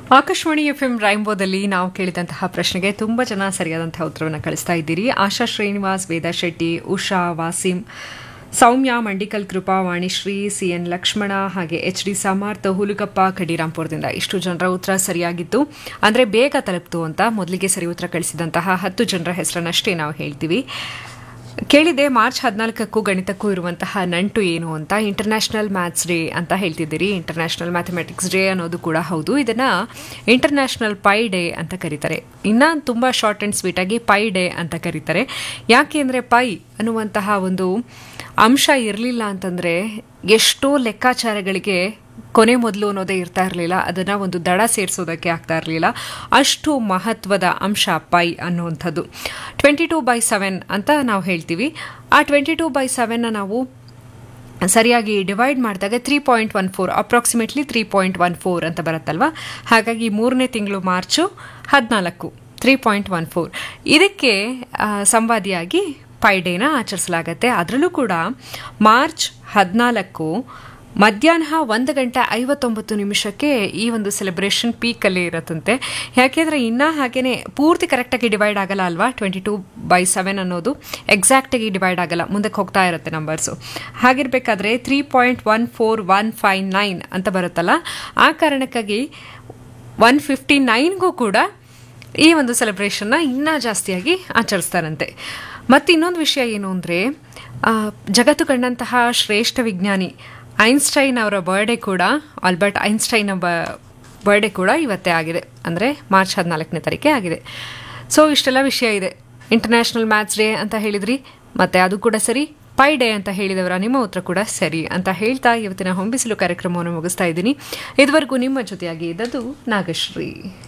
Akashvani F M ರೈಂಬೋದಲ್ಲಿ ನಾವು ಕೇಳಿದಂತಹ ಪ್ರಶ್ನೆಗೆ ತುಂಬ ಜನ ಸರಿಯಾದಂತಹ ಉತ್ತರವನ್ನು ಕಳಿಸ್ತಾ ಇದ್ದೀರಿ ಆಶಾ ಶ್ರೀನಿವಾಸ್ ವೇದಾ ಶೆಟ್ಟಿ ಉಷಾ ವಾಸಿಂ ಸೌಮ್ಯ ಮಂಡಿಕಲ್ ಕೃಪಾ ವಾಣಿಶ್ರೀ ಸಿ ಎನ್ ಲಕ್ಷ್ಮಣ ಹಾಗೆ ಎಚ್ ಡಿ ಸಮರ್ಥ ಹುಲುಗಪ್ಪ ಕಡಿರಾಂಪುರದಿಂದ ಇಷ್ಟು ಜನರ ಉತ್ತರ ಸರಿಯಾಗಿತ್ತು ಅಂದರೆ ಬೇಗ ತಲುಪ್ತು ಅಂತ ಮೊದಲಿಗೆ ಸರಿ ಉತ್ತರ ಕಳಿಸಿದಂತಹ ಹತ್ತು ಜನರ ಹೆಸರನ್ನಷ್ಟೇ ನಾವು ಹೇಳ್ತೀವಿ ಕೇಳಿದೆ ಮಾರ್ಚ್ ಹದಿನಾಲ್ಕಕ್ಕೂ ಗಣಿತಕ್ಕೂ ಇರುವಂತಹ ನಂಟು ಏನು ಅಂತ ಇಂಟರ್ನ್ಯಾಷನಲ್ ಮ್ಯಾಥ್ಸ್ ಡೇ ಅಂತ ಹೇಳ್ತಿದ್ದೀರಿ ಇಂಟರ್ನ್ಯಾಷನಲ್ ಮ್ಯಾಥಮೆಟಿಕ್ಸ್ ಡೇ ಅನ್ನೋದು ಕೂಡ ಹೌದು ಇದನ್ನ ಇಂಟರ್ನ್ಯಾಷನಲ್ ಪೈ ಡೇ ಅಂತ ಕರೀತಾರೆ ಇನ್ನ ತುಂಬ ಶಾರ್ಟ್ ಆ್ಯಂಡ್ ಸ್ವೀಟ್ ಆಗಿ ಪೈ ಡೇ ಅಂತ ಕರೀತಾರೆ ಯಾಕೆ ಅಂದರೆ ಪೈ ಅನ್ನುವಂತಹ ಒಂದು ಅಂಶ ಇರಲಿಲ್ಲ ಅಂತಂದರೆ ಎಷ್ಟೋ ಲೆಕ್ಕಾಚಾರಗಳಿಗೆ ಕೊನೆ ಮೊದಲು ಅನ್ನೋದೇ ಇರ್ತಾ ಇರಲಿಲ್ಲ ಅದನ್ನು ಒಂದು ದಡ ಸೇರಿಸೋದಕ್ಕೆ ಆಗ್ತಾ ಇರಲಿಲ್ಲ ಅಷ್ಟು ಮಹತ್ವದ ಅಂಶ ಪೈ ಅನ್ನುವಂಥದ್ದು ಟ್ವೆಂಟಿ ಟೂ ಬೈ ಸೆವೆನ್ ಅಂತ ನಾವು ಹೇಳ್ತೀವಿ ಆ ಟ್ವೆಂಟಿ ಟೂ ಬೈ ಸೆವೆನ್ನ ನಾವು ಸರಿಯಾಗಿ ಡಿವೈಡ್ ಮಾಡಿದಾಗ three point one four approximately three point one four ಅಂತ ಬರುತ್ತಲ್ವ ಹಾಗಾಗಿ ಮೂರನೇ ತಿಂಗಳು ಮಾರ್ಚು ಹದಿನಾಲ್ಕು ತ್ರೀ ಪಾಯಿಂಟ್ ಒನ್ ಫೋರ್ ಇದಕ್ಕೆ ಆ, ಸಂವಾದಿಯಾಗಿ ಪೈ ಡೇನ ಆಚರಿಸಲಾಗತ್ತೆ ಅದರಲ್ಲೂ ಕೂಡ ಮಾರ್ಚ್ ಹದಿನಾಲ್ಕು ಮಧ್ಯಾಹ್ನ ಒಂದು ಗಂಟೆ ಐವತ್ತೊಂಬತ್ತು ನಿಮಿಷಕ್ಕೆ ಈ ಒಂದು ಸೆಲೆಬ್ರೇಷನ್ ಪೀಕಲ್ಲೇ ಇರತ್ತಂತೆ ಯಾಕೆಂದರೆ ಇನ್ನೂ ಹಾಗೇನೆ ಪೂರ್ತಿ ಕರೆಕ್ಟಾಗಿ ಡಿವೈಡ್ ಆಗಲ್ಲ ಅಲ್ವಾ ಟ್ವೆಂಟಿ ಟೂ ಬೈ ಸೆವೆನ್ ಅನ್ನೋದು ಎಕ್ಸಾಕ್ಟಾಗಿ ಡಿವೈಡ್ ಆಗಲ್ಲ ಮುಂದಕ್ಕೆ ಹೋಗ್ತಾ ಇರುತ್ತೆ ನಂಬರ್ಸು ಹಾಗಿರ್ಬೇಕಾದ್ರೆ three point one four one five nine ಅಂತ ಬರುತ್ತಲ್ಲ ಆ ಕಾರಣಕ್ಕಾಗಿ ಒನ್ ಫಿಫ್ಟಿ ನೈನ್ಗೂ ಕೂಡ ಈ ಒಂದು ಸೆಲೆಬ್ರೇಷನ್ನ ಇನ್ನೂ ಜಾಸ್ತಿಯಾಗಿ ಆಚರಿಸ್ತಾರಂತೆ ಮತ್ತು ಇನ್ನೊಂದು ವಿಷಯ ಏನು ಅಂದರೆ ಜಗತ್ತು ಕಂಡಂತಹ ಶ್ರೇಷ್ಠ ವಿಜ್ಞಾನಿ ಐನ್ಸ್ಟೈನ್ ಅವರ ಬರ್ಡೇ ಕೂಡ ಆಲ್ಬರ್ಟ್ ಐನ್ಸ್ಟೈನ್ ಒಬ್ಬ ಬರ್ಡೇ ಕೂಡ ಇವತ್ತೇ ಆಗಿದೆ ಅಂದರೆ ಮಾರ್ಚ್ ಹದಿನಾಲ್ಕನೇ ತಾರೀಕೆ ಆಗಿದೆ ಸೊ ಇಷ್ಟೆಲ್ಲ ವಿಷಯ ಇದೆ ಇಂಟರ್ನ್ಯಾಷನಲ್ ಮ್ಯಾಥ್ಸ್ ಡೇ ಅಂತ ಹೇಳಿದ್ರಿ ಮತ್ತೆ ಅದು ಕೂಡ ಸರಿ ಪೈ ಡೇ ಅಂತ ಹೇಳಿದವರ ನಿಮ್ಮ ಉತ್ತರ ಕೂಡ ಸರಿ ಅಂತ ಹೇಳ್ತಾ ಇವತ್ತಿನ ಹೊಂಬಿಸಿಲು ಕಾರ್ಯಕ್ರಮವನ್ನು ಮುಗಿಸ್ತಾ ಇದ್ದೀನಿ ಇದುವರೆಗೂ ನಿಮ್ಮ ಜೊತೆಯಾಗಿ ಇದ್ದದ್ದು ನಾಗಶ್ರೀ